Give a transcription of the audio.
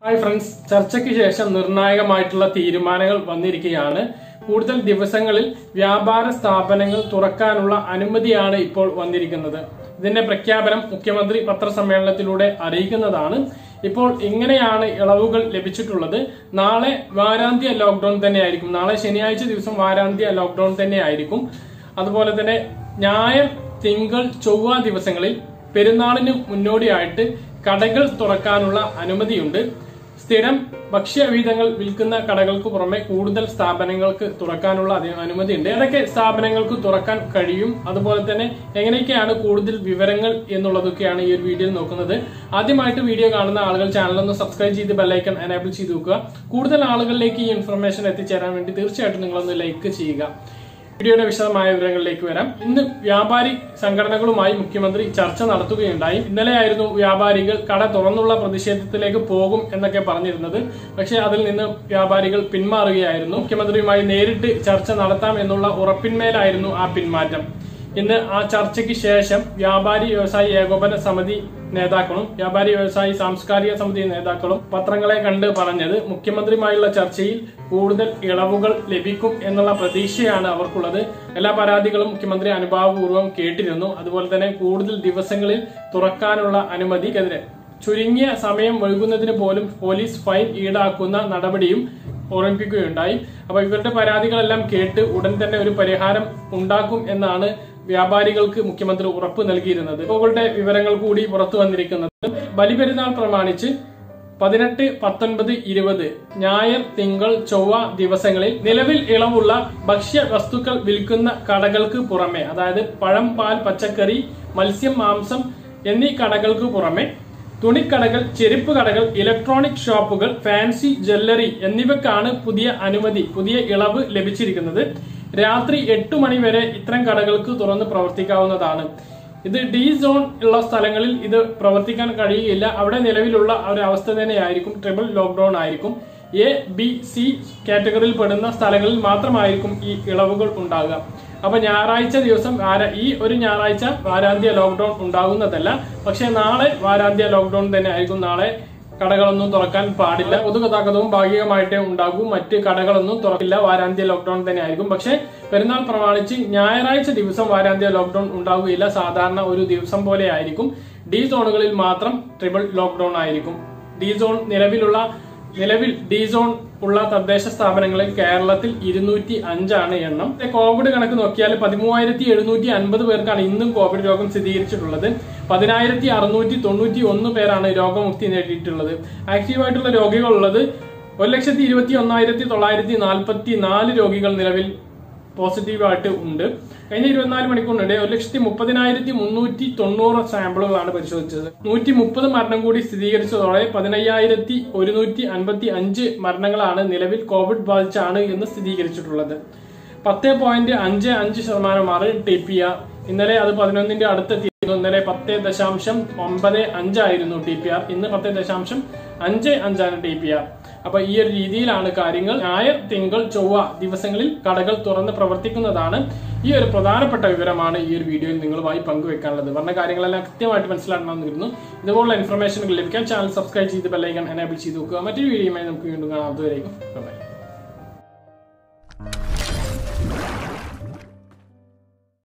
hi friends ചർച്ചയ്ക്ക് ശേഷം നിർണായകമായിട്ടുള്ള തീരുമാനങ്ങൾ വന്നിരിക്കുകയാണ് കൂടുതൽ ദിവസങ്ങളിൽ വ്യാപാര സ്ഥാപനങ്ങൾ തുറക്കാനുള്ള അനുമതിയാണ് ഇപ്പോൾ വന്നിരിക്കുന്നത് ഇതിന്റെ പ്രഖ്യാപനം മുഖ്യമന്ത്രി പത്രസമ്മേളനത്തിലൂടെ അറിയിക്കുന്നതാണ് ഇപ്പോൾ ഇങ്ങനെയാണ് ഇളവുകൾ ലഭിച്ചിട്ടുള്ളത് നാളെ വാരാന്ത്യ ലോക്ക്ഡൌൺ തന്നെയായിരിക്കും നാളെ ശനിയാഴ്ച ദിവസം വാരാന്ത്യ ലോക്ക്ഡൌൺ തന്നെയായിരിക്കും അതുപോലെ തന്നെ ഞായർ തിങ്കൾ ചൊവ്വ ദിവസങ്ങളിൽ പെരുന്നാളിന് മുന്നോടിയായിട്ട് കടകൾ തുറക്കാനുള്ള അനുമതിയുണ്ട് സ്ഥിരം ഭക്ഷ്യവിഹിതങ്ങൾ വിൽക്കുന്ന കടകൾക്ക് പുറമെ കൂടുതൽ സ്ഥാപനങ്ങൾക്ക് തുറക്കാനുള്ള അതി- അനുമതിയുണ്ട് ഏതൊക്കെ സ്ഥാപനങ്ങൾക്ക് തുറക്കാൻ കഴിയും അതുപോലെ തന്നെ എങ്ങനെയൊക്കെയാണ് കൂടുതൽ വിവരങ്ങൾ എന്നുള്ളതൊക്കെയാണ് ഈ ഒരു വീഡിയോയിൽ നോക്കുന്നത് ആദ്യമായിട്ട് വീഡിയോ കാണുന്ന ആളുകൾ ചാനൽ ഒന്ന് സബ്സ്ക്രൈബ് ചെയ്ത് ബെല്ലൈക്കൺ എനേബിൾ ചെയ്ത് വെക്കുക കൂടുതൽ ആളുകളിലേക്ക് ഈ ഇൻഫർമേഷൻ എത്തിച്ചേരാൻ വേണ്ടി തീർച്ചയായിട്ടും നിങ്ങളൊന്ന് ലൈക്ക് ചെയ്യുക വീഡിയോയുടെ വിശദമായ വിവരങ്ങളിലേക്ക് വരാം ഇന്ന് വ്യാപാരി സംഘടനകളുമായി മുഖ്യമന്ത്രി ചർച്ച നടത്തുകയുണ്ടായി ഇന്നലെയായിരുന്നു വ്യാപാരികൾ കട തുറന്നുള്ള പ്രതിഷേധത്തിലേക്ക് പോകും എന്നൊക്കെ പറഞ്ഞിരുന്നത് പക്ഷേ അതിൽ നിന്ന് വ്യാപാരികൾ പിന്മാറുകയായിരുന്നു മുഖ്യമന്ത്രിയുമായി നേരിട്ട് ചർച്ച നടത്താം എന്നുള്ള ഉറപ്പിന്മേലായിരുന്നു ആ പിന്മാറ്റം ഇന്ന് ആ ചർച്ചയ്ക്ക് ശേഷം വ്യാപാരി വ്യവസായി ഏകോപന സമിതി നേതാക്കളും വ്യാപാരി വ്യവസായി സാംസ്കാരിക സമിതി നേതാക്കളും പത്രങ്ങളെ കണ്ട് പറഞ്ഞത് മുഖ്യമന്ത്രിയുമായുള്ള ചർച്ചയിൽ കൂടുതൽ ഇളവുകൾ ലഭിക്കും എന്നുള്ള പ്രതീക്ഷയാണ് അവർക്കുള്ളത് എല്ലാ പരാതികളും മുഖ്യമന്ത്രി അനുഭാവപൂർവ്വം കേട്ടിരുന്നു അതുപോലെ തന്നെ കൂടുതൽ ദിവസങ്ങളിൽ തുറക്കാനുള്ള അനുമതിക്കെതിരെ ചുരുങ്ങിയ സമയം വൈകുന്നതിന് പോലും പോലീസ് ഫൈൻ ഈടാക്കുന്ന നടപടിയും ഓർമ്മിപ്പിക്കുകയുണ്ടായി അപ്പൊ ഇവരുടെ പരാതികളെല്ലാം കേട്ട് ഉടൻ തന്നെ ഒരു പരിഹാരം ഉണ്ടാക്കും എന്നാണ് വ്യാപാരികൾക്ക് മുഖ്യമന്ത്രി ഉറപ്പ് നൽകിയിരുന്നത് ഇവരുടെ വിവരങ്ങൾ കൂടി പുറത്തു വന്നിരിക്കുന്നത് ബലിപെരുന്നാൾ പ്രമാണിച്ച് പതിനെട്ട് പത്തൊൻപത് ഇരുപത് ഞായർ തിങ്കൾ ചൊവ്വ ദിവസങ്ങളിൽ നിലവിൽ ഇളവുള്ള ഭക്ഷ്യ വസ്തുക്കൾ വിൽക്കുന്ന കടകൾക്ക് പുറമെ അതായത് പഴം പാൽ പച്ചക്കറി മത്സ്യം മാംസം എന്നീ കടകൾക്ക് പുറമെ തുണിക്കടകൾ ചെരുപ്പ് കടകൾ ഇലക്ട്രോണിക് ഷോപ്പുകൾ ഫാൻസി ജ്വല്ലറി എന്നിവക്കാണ് പുതിയ അനുമതി പുതിയ ഇളവ് ലഭിച്ചിരിക്കുന്നത് രാത്രി എട്ട് മണി വരെ ഇത്തരം കടകൾക്ക് തുറന്ന് പ്രവർത്തിക്കാവുന്നതാണ് ഇത് ഡി സോൺ ഉള്ള സ്ഥലങ്ങളിൽ ഇത് പ്രവർത്തിക്കാൻ കഴിയുകയില്ല അവിടെ നിലവിലുള്ള ഒരു അവസ്ഥ തന്നെയായിരിക്കും ട്രിപ്പിൾ ലോക്ക്ഡൌൺ ആയിരിക്കും എ ബി സി കാറ്റഗറിയിൽ പെടുന്ന സ്ഥലങ്ങളിൽ മാത്രമായിരിക്കും ഈ ഇളവുകൾ ഉണ്ടാകുക അപ്പൊ ഞായറാഴ്ച ദിവസം വാര- ഈ ഒരു ഞായറാഴ്ച വാരാന്ത്യ ലോക്ക്ഡൌൺ ഉണ്ടാകുന്നതല്ല പക്ഷെ നാളെ വാരാന്ത്യ ലോക്ക്ഡൌൺ തന്നെ ആയിരിക്കും നാളെ കടകളൊന്നും തുറക്കാൻ പാടില്ല പൊതുഗതാഗതവും ഭാഗികമായിട്ടേ ഉണ്ടാകൂ മറ്റ് കടകളൊന്നും തുറക്കില്ല വാരാന്ത്യ ലോക്ക്ഡൌൺ തന്നെ ആയിരിക്കും പക്ഷേ പെരുന്നാൾ പ്രമാണിച്ച് ഞായറാഴ്ച ദിവസം വാരാന്ത്യ ലോക്ക്ഡൌൺ ഉണ്ടാവുകയില്ല സാധാരണ ഒരു ദിവസം പോലെ ആയിരിക്കും ഡി സോണുകളിൽ മാത്രം ട്രിപ്പിൾ ലോക്ക്ഡൌൺ ആയിരിക്കും ഡി സോൺ നിലവിലുള്ള നിലവിൽ ഡി സോൺ ഉള്ള തദ്ദേശ സ്ഥാപനങ്ങളിൽ കേരളത്തിൽ ഇരുന്നൂറ്റി അഞ്ചാണ് എണ്ണം കോവിഡ് കണക്ക് നോക്കിയാൽ പതിമൂവായിരത്തി എഴുന്നൂറ്റി അൻപത് പേർക്കാണ് ഇന്നും കോവിഡ് രോഗം സ്ഥിരീകരിച്ചിട്ടുള്ളത് പതിനായിരത്തി അറുന്നൂറ്റി തൊണ്ണൂറ്റി ഒന്ന് പേരാണ് രോഗമുക്തി നേടിയിട്ടുള്ളത് ആക്റ്റീവായിട്ടുള്ള രോഗികളുള്ളത് ഒരു ലക്ഷത്തി ഇരുപത്തി ഒന്നായിരത്തി തൊള്ളായിരത്തി നാൽപ്പത്തി നാല് രോഗികൾ നിലവിൽ പോസിറ്റീവായിട്ട് ഉണ്ട് കഴിഞ്ഞ ഇരുപത്തിനാല് മണിക്കൂറിനിടെ ഒരു ലക്ഷത്തി മുപ്പതിനായിരത്തി മുന്നൂറ്റി തൊണ്ണൂറ് സാമ്പിളുകളാണ് പരിശോധിച്ചത് നൂറ്റി മുപ്പത് മരണം കൂടി സ്ഥിരീകരിച്ചതോടെ പതിനയ്യായിരത്തി ഒരുന്നൂറ്റി അൻപത്തി അഞ്ച് മരണങ്ങളാണ് നിലവിൽ കോവിഡ് ബാധിച്ചാണ് എന്ന് സ്ഥിരീകരിച്ചിട്ടുള്ളത് പത്ത് പോയിന്റ് അഞ്ച് അഞ്ച് ശതമാനമാണ് ടി പി ആർ ഇന്നലെ അത് പതിനൊന്നിന്റെ അടുത്തെത്തിയിരുന്നു ഇന്നലെ പത്ത് ദശാംശം ഒമ്പത് അഞ്ചായിരുന്നു ടി പി ആർ ഇന്ന് പത്ത് ദശാംശം അഞ്ച് അഞ്ചാണ് ടി പി ആർ അപ്പൊ ഈ ഒരു രീതിയിലാണ് കാര്യങ്ങൾ ഞായർ തിങ്കൾ ചൊവ്വ ദിവസങ്ങളിൽ കടകൾ തുറന്ന് പ്രവർത്തിക്കുന്നതാണ് ഈ ഒരു പ്രധാനപ്പെട്ട വിവരമാണ് ഈ ഒരു വീഡിയോയിൽ നിങ്ങളുമായി പങ്കുവെക്കാനുള്ളത് പറഞ്ഞ കാര്യങ്ങളെല്ലാം കൃത്യമായിട്ട് മനസ്സിലാക്കണമെന്ന് കരുതുന്നു ഇതുപോലുള്ള ഇൻഫർമേഷനുകൾ ലഭിക്കാൻ ചാനൽ സബ്സ്ക്രൈബ് ചെയ്ത് ബെല്ലൈക്കൺ എനേബിൾ ചെയ്ത് നോക്കുക മറ്റൊരു വീഡിയോയുമായി നമുക്ക് വീണ്ടും കാണാം അതുവരേക്കും ബൈ